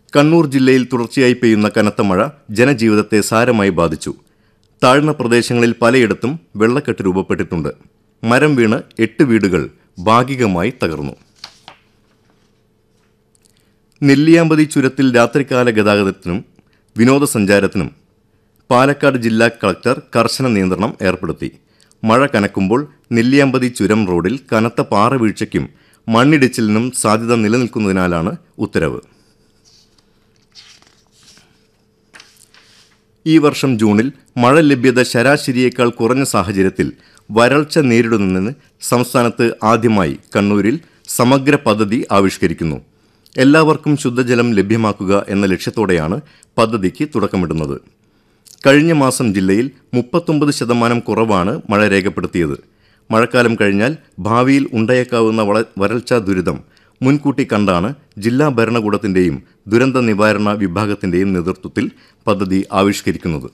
കണ്ണൂർ ജില്ലയിൽ തുടർച്ചയായി പെയ്യുന്ന കനത്ത മഴ ജനജീവിതത്തെ സാരമായി ബാധിച്ചു താഴ്ന്ന പ്രദേശങ്ങളിൽ പലയിടത്തും വെള്ളക്കെട്ട് രൂപപ്പെട്ടിട്ടുണ്ട് മരം വീണ് എട്ട് വീടുകൾ ഭാഗികമായി തകർന്നു നെല്ലിയാമ്പതി ചുരത്തിൽ രാത്രികാല ഗതാഗതത്തിനും വിനോദസഞ്ചാരത്തിനും പാലക്കാട് ജില്ലാ കളക്ടർ കർശന നിയന്ത്രണം ഏർപ്പെടുത്തി മഴ കനക്കുമ്പോൾ നെല്ലിയാമ്പതി ചുരം റോഡിൽ കനത്ത പാറവീഴ്ചയ്ക്കും മണ്ണിടിച്ചിലിനും സാധ്യത നിലനിൽക്കുന്നതിനാലാണ് ഉത്തരവ് ഈ വർഷം ജൂണിൽ മഴ ലഭ്യത ശരാശരിയേക്കാൾ കുറഞ്ഞ സാഹചര്യത്തിൽ വരൾച്ച നേരിടുന്നതിന് സംസ്ഥാനത്ത് ആദ്യമായി കണ്ണൂരിൽ സമഗ്ര പദ്ധതി ആവിഷ്കരിക്കുന്നു എല്ലാവർക്കും ശുദ്ധജലം ലഭ്യമാക്കുക എന്ന ലക്ഷ്യത്തോടെയാണ് പദ്ധതിക്ക് തുടക്കമിടുന്നത് കഴിഞ്ഞ മാസം ജില്ലയിൽ മുപ്പത്തൊമ്പത് ശതമാനം കുറവാണ് മഴ രേഖപ്പെടുത്തിയത് മഴക്കാലം കഴിഞ്ഞാൽ ഭാവിയിൽ ഉണ്ടായേക്കാവുന്ന വള- വരൾച്ചാ ദുരിതം മുൻകൂട്ടി കണ്ടാണ് ജില്ലാ ഭരണകൂടത്തിന്റെയും ദുരന്ത നിവാരണ വിഭാഗത്തിന്റെയും നേതൃത്വത്തിൽ പദ്ധതി ആവിഷ്കരിക്കുന്നത്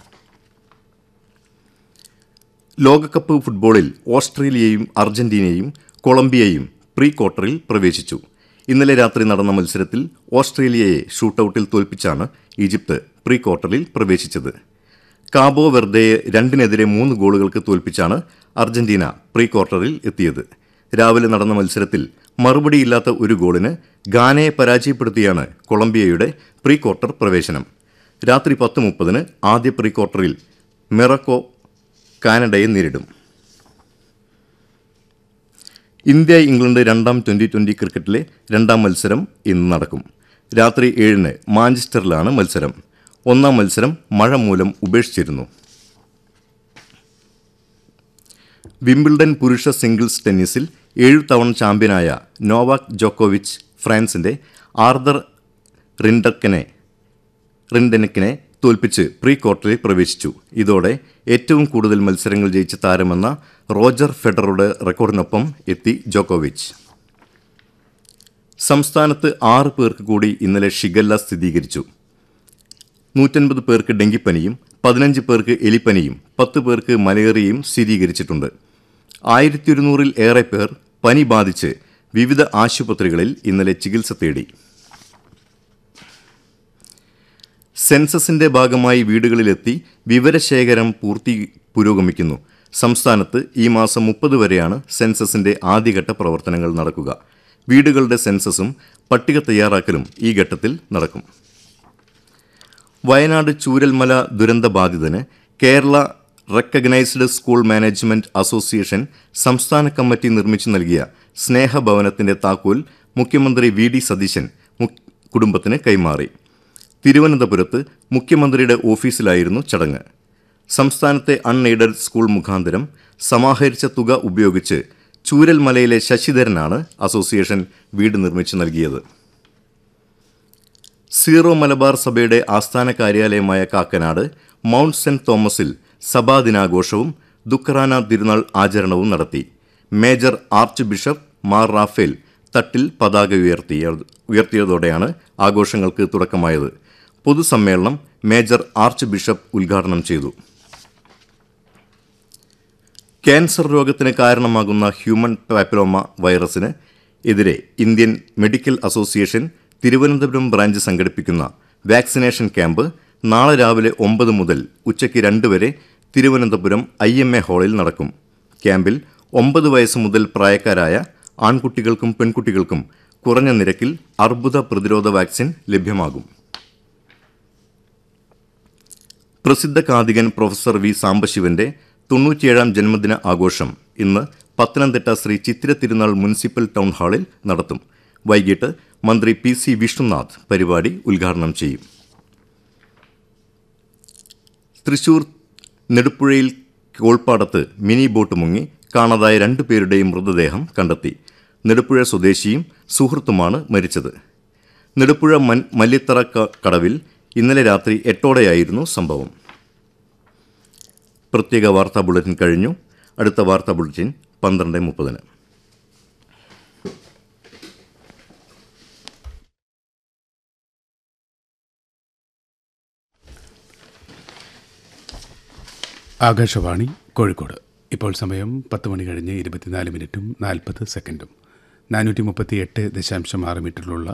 ലോകകപ്പ് ഫുട്ബോളിൽ ഓസ്ട്രേലിയയും അർജന്റീനയും കൊളംബിയയും പ്രീ ക്വാർട്ടറിൽ പ്രവേശിച്ചു ഇന്നലെ രാത്രി നടന്ന മത്സരത്തിൽ ഓസ്ട്രേലിയയെ ഷൂട്ടൌട്ടിൽ തോൽപ്പിച്ചാണ് ഈജിപ്ത് പ്രീ ക്വാർട്ടറിൽ പ്രവേശിച്ചത് കാബോ വെർദയെ രണ്ടിനെതിരെ മൂന്ന് ഗോളുകൾക്ക് തോൽപ്പിച്ചാണ് അർജന്റീന പ്രീ ക്വാർട്ടറിൽ എത്തിയത് രാവിലെ നടന്ന മത്സരത്തിൽ മറുപടിയില്ലാത്ത ഒരു ഗോളിന് ഗാനയെ പരാജയപ്പെടുത്തിയാണ് കൊളംബിയയുടെ പ്രീ ക്വാർട്ടർ പ്രവേശനം രാത്രി പത്ത് മുപ്പതിന് ആദ്യ പ്രീ ക്വാർട്ടറിൽ മെറക്കോ കാനഡയെ നേരിടും ഇന്ത്യ ഇംഗ്ലണ്ട് രണ്ടാം ട്വന്റി ട്വന്റി ക്രിക്കറ്റിലെ രണ്ടാം മത്സരം ഇന്ന് നടക്കും രാത്രി ഏഴിന് മാഞ്ചസ്റ്ററിലാണ് മത്സരം ഒന്നാം മത്സരം മഴ മൂലം ഉപേക്ഷിച്ചിരുന്നു വിംബിൾഡൺ പുരുഷ സിംഗിൾസ് ടെന്നീസിൽ ഏഴു തവണ ചാമ്പ്യനായ നോവാക് ജോക്കോവിച്ച് ഫ്രാൻസിന്റെ ആർദർ റിൻഡക്കിനെ റിൻഡനിക്കിനെ തോൽപ്പിച്ച് പ്രീ ക്വാർട്ടറിൽ പ്രവേശിച്ചു ഇതോടെ ഏറ്റവും കൂടുതൽ മത്സരങ്ങൾ ജയിച്ച താരമെന്ന റോജർ ഫെഡററുടെ റെക്കോർഡിനൊപ്പം എത്തി ജോക്കോവിച്ച് സംസ്ഥാനത്ത് ആറ് പേർക്ക് കൂടി ഇന്നലെ ഷിഗല്ല സ്ഥിരീകരിച്ചു നൂറ്റൻപത് പേർക്ക് ഡെങ്കിപ്പനിയും പതിനഞ്ച് പേർക്ക് എലിപ്പനിയും പത്ത് പേർക്ക് മലേറിയയും സ്ഥിരീകരിച്ചിട്ടുണ്ട് ആയിരത്തി ഒരുന്നൂറിൽ ഏറെ പേർ പനി ബാധിച്ച് വിവിധ ആശുപത്രികളിൽ ഇന്നലെ ചികിത്സ തേടി സെൻസസിന്റെ ഭാഗമായി വീടുകളിലെത്തി വിവരശേഖരം പൂർത്തി പുരോഗമിക്കുന്നു സംസ്ഥാനത്ത് ഈ മാസം മുപ്പത് വരെയാണ് സെൻസസിന്റെ ആദ്യഘട്ട പ്രവർത്തനങ്ങൾ നടക്കുക വീടുകളുടെ സെൻസസും പട്ടിക തയ്യാറാക്കലും ഈ ഘട്ടത്തിൽ നടക്കും വയനാട് ചൂരൽമല ദുരന്ത ബാധിതന് Kerala recognised school management association സംസ്ഥാന കമ്മിറ്റി നിർമ്മിച്ചു നൽകിയ സ്നേഹഭവനത്തിന്റെ താക്കോൽ മുഖ്യമന്ത്രി വി ഡി സതീശൻ മു- കുടുംബത്തിന് കൈമാറി തിരുവനന്തപുരത്ത് മുഖ്യമന്ത്രിയുടെ ഓഫീസിലായിരുന്നു ചടങ്ങ് സംസ്ഥാനത്തെ അൺഎയ്ഡഡ് സ്കൂൾ മുഖാന്തരം സമാഹരിച്ച തുക ഉപയോഗിച്ച് ചൂരൽമലയിലെ ശശിധരനാണ് അസോസിയേഷൻ വീട് നിർമ്മിച്ചു നൽകിയത് സീറോ മലബാർ സഭയുടെ ആസ്ഥാന കാര്യാലയമായ കാക്കനാട് മൗണ്ട് സെന്റ് തോമസിൽ സഭാദിനാഘോഷവും ദുഃഖറാന തിരുനാൾ ആചരണവും നടത്തി major archbishop Mar Raphael Thattil പതാക ഉയർത്തിയ ഉയർത്തിയതോടെയാണ് ആഘോഷങ്ങൾക്ക് തുടക്കമായത് പൊതുസമ്മേളനം മേജർ ആർച്ച് ബിഷപ്പ് ഉദ്ഘാടനം ചെയ്തു ക്യാൻസർ രോഗത്തിന് കാരണമാകുന്ന ഹ്യൂമൻ പാപ്പിലോമ വൈറസിന് എതിരെ Indian medical association Thiruvananthapuram branch സംഘടിപ്പിക്കുന്ന വാക്സിനേഷൻ ക്യാമ്പ് നാളെ രാവിലെ ഒമ്പത് മുതൽ ഉച്ചയ്ക്ക് രണ്ട് വരെ തിരുവനന്തപുരം ഐ എം എ ഹാളിൽ നടക്കും ക്യാമ്പിൽ ഒമ്പത് വയസ്സ് മുതൽ പ്രായക്കാരായ ആൺകുട്ടികൾക്കും പെൺകുട്ടികൾക്കും കുറഞ്ഞ നിരക്കിൽ അർബുദ പ്രതിരോധ വാക്സിൻ ലഭ്യമാകും പ്രസിദ്ധ കാതികൻ പ്രൊഫസർ വി സാംബശിവന്റെ തൊണ്ണൂറ്റിയേഴാം ജന്മദിന ആഘോഷം ഇന്ന് പത്തനംതിട്ട ശ്രീ ചിത്തിര തിരുനാൾ മുനിസിപ്പൽ ടൗൺ ഹാളിൽ നടത്തും വൈകിട്ട് മന്ത്രി പി സി വിഷ്ണുനാഥ് പരിപാടി ഉദ്ഘാടനം ചെയ്യും തൃശൂർ നെടുപ്പുഴയിൽ കോൾപ്പാടത്ത് മിനി ബോട്ട് മുങ്ങി കാണാതായ രണ്ടു പേരുടെയും മൃതദേഹം കണ്ടെത്തി നെടുപ്പുഴ സ്വദേശിയും സുഹൃത്തുമാണ് മരിച്ചത് നെടുപ്പുഴ മൻ മല്ലിത്തറ ക- കടവിൽ ഇന്നലെ രാത്രി എട്ടോടെയായിരുന്നു സംഭവം പ്രത്യേക വാർത്താ ബുള്ളറ്റിൻ കഴിഞ്ഞു അടുത്ത വാർത്താ ബുള്ളറ്റിൻ പന്ത്രണ്ട് മുപ്പതിന് ആകാശവാണി കോഴിക്കോട് ഇപ്പോൾ സമയം പത്ത് മണി കഴിഞ്ഞ് ഇരുപത്തിനാല് മിനിറ്റും നാൽപ്പത് സെക്കൻഡും നാനൂറ്റി മുപ്പത്തി എട്ട് ദശാംശം ആറ് മീറ്ററിലുള്ള